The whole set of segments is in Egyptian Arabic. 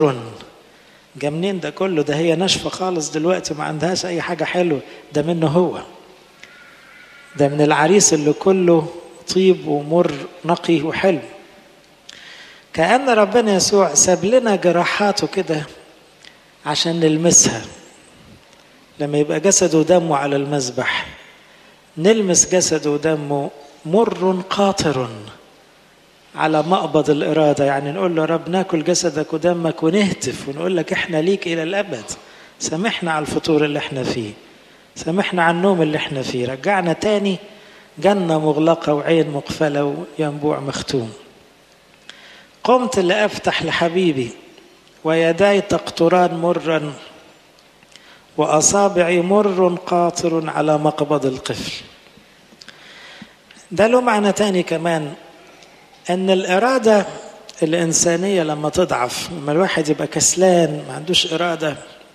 جا منين ده كله ده هي ناشفه خالص دلوقتي ما عندهاش اي حاجه حلوه ده منه هو ده من العريس اللي كله طيب ومر نقي وحلو كأن ربنا يسوع ساب لنا جراحاته كده عشان نلمسها لما يبقى جسده ودمه على المذبح نلمس جسده ودمه مر قاطر على مقبض الإرادة يعني نقول له رب ناكل جسدك ودمك ونهتف ونقول لك احنا ليك إلى الأبد سامحنا على الفطور اللي احنا فيه سامحنا على النوم اللي احنا فيه رجعنا تاني جنة مغلقة وعين مقفلة وينبوع مختوم قمت لأفتح لحبيبي ويداي تقطران مرا وأصابعي مر قاطر على مقبض القفل ده له معنى تاني كمان أن الإرادة الإنسانية لما تضعف لما الواحد يبقى كسلان ما عندوش إرادة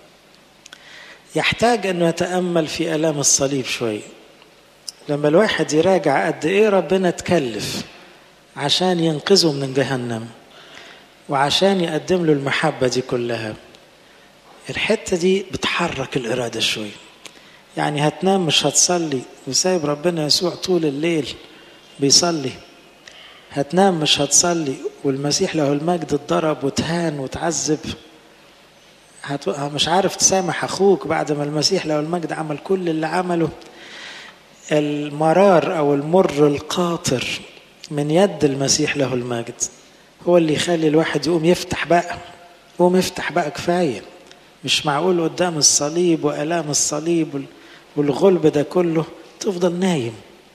يحتاج أنه يتأمل في ألام الصليب شوي لما الواحد يراجع قد إيه ربنا تكلف عشان ينقذه من جهنم وعشان يقدم له المحبة دي كلها الحتة دي بتحرك الإرادة شوي يعني هتنام مش هتصلي وسايب ربنا يسوع طول الليل بيصلي هتنام مش هتصلي والمسيح له المجد اتضرب وتهان وتعذب هت... مش عارف تسامح اخوك بعد ما المسيح له المجد عمل كل اللي عمله المرار او المر القاطر من يد المسيح له المجد هو اللي يخلي الواحد يقوم يفتح بقى قوم يفتح بقى كفايه مش معقول قدام الصليب والام الصليب والغلب ده كله تفضل نايم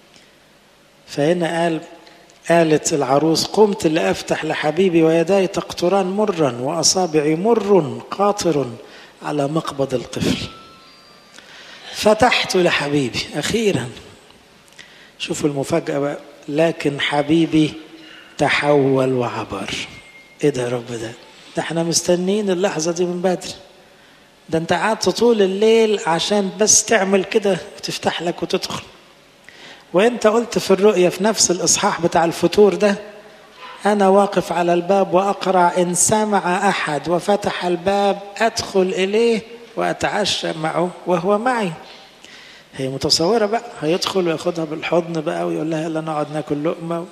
فهنا قال قالت العروس قمت لأفتح لحبيبي ويداي تقطران مرا وأصابعي مر قاطر على مقبض القفل فتحت لحبيبي أخيرا شوفوا المفاجأة بقى لكن حبيبي تحول وعبر ايه ده يا رب ده ده احنا مستنيين اللحظة دي من بدري ده انت قعدت طول الليل عشان بس تعمل كده وتفتح لك وتدخل وانت قلت في الرؤيا في نفس الاصحاح بتاع الفتور ده انا واقف على الباب واقرع ان سمع احد وفتح الباب ادخل اليه واتعشى معه وهو معي هي متصوره بقى هيدخل وياخدها بالحضن بقى ويقول لها يلا نقعد ناكل لقمه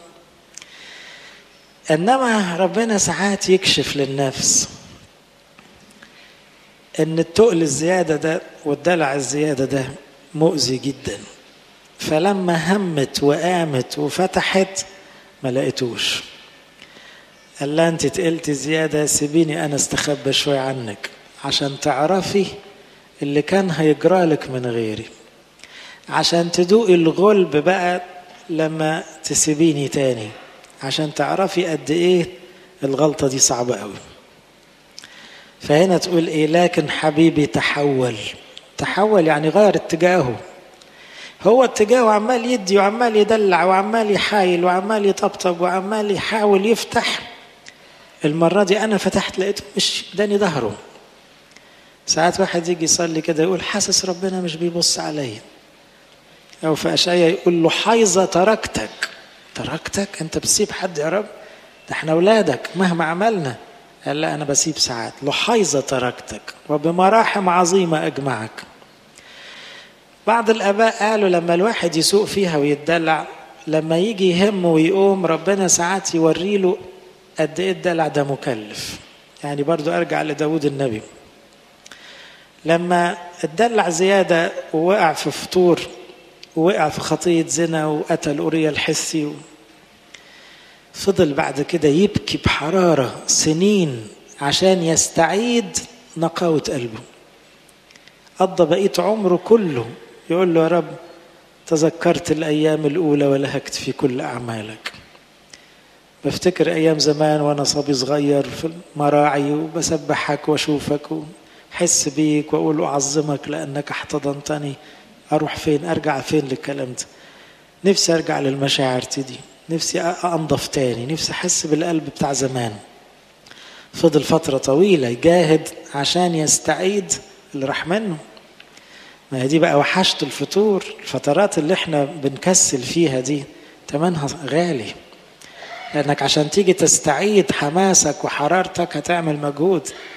انما ربنا ساعات يكشف للنفس ان التقل الزياده ده والدلع الزياده ده مؤذي جدا فلما همت وقامت وفتحت ما لقيتوش قال لها انت تقلتي زيادة سيبيني انا استخبى شوي عنك عشان تعرفي اللي كان هيجرالك من غيري عشان تدوقي الغلب بقى لما تسيبيني تاني عشان تعرفي قد ايه الغلطة دي صعبة قوي فهنا تقول ايه لكن حبيبي تحول تحول يعني غير اتجاهه هو اتجاهه عمال يدي وعمال يدلع وعمال يحايل وعمال يطبطب وعمال يحاول يفتح المرة دي أنا فتحت لقيته مش داني ظهره ساعات واحد يجي يصلي كده يقول حاسس ربنا مش بيبص عليا أو في أشعية يقول له حيظة تركتك تركتك أنت بتسيب حد يا رب ده احنا أولادك مهما عملنا قال لا أنا بسيب ساعات لحيظة تركتك وبمراحم عظيمة أجمعك بعض الآباء قالوا لما الواحد يسوق فيها ويتدلع لما يجي يهم ويقوم ربنا ساعات يوري له قد ايه الدلع ده مكلف يعني برضو ارجع لداود النبي لما اتدلع زيادة ووقع في فطور ووقع في خطية زنا وقتل أوريا الحسي و... فضل بعد كده يبكي بحرارة سنين عشان يستعيد نقاوة قلبه قضى بقية عمره كله يقول له يا رب تذكرت الأيام الأولى ولهكت في كل أعمالك بفتكر أيام زمان وأنا صبي صغير في المراعي وبسبحك وأشوفك وحس بيك وأقول أعظمك لأنك احتضنتني أروح فين أرجع فين للكلام ده نفسي أرجع للمشاعر دي نفسي أنضف تاني نفسي أحس بالقلب بتاع زمان فضل فترة طويلة يجاهد عشان يستعيد اللي راح منه ما هي دي بقى وحشة الفطور الفترات اللي احنا بنكسل فيها دي تمنها غالي لأنك عشان تيجي تستعيد حماسك وحرارتك هتعمل مجهود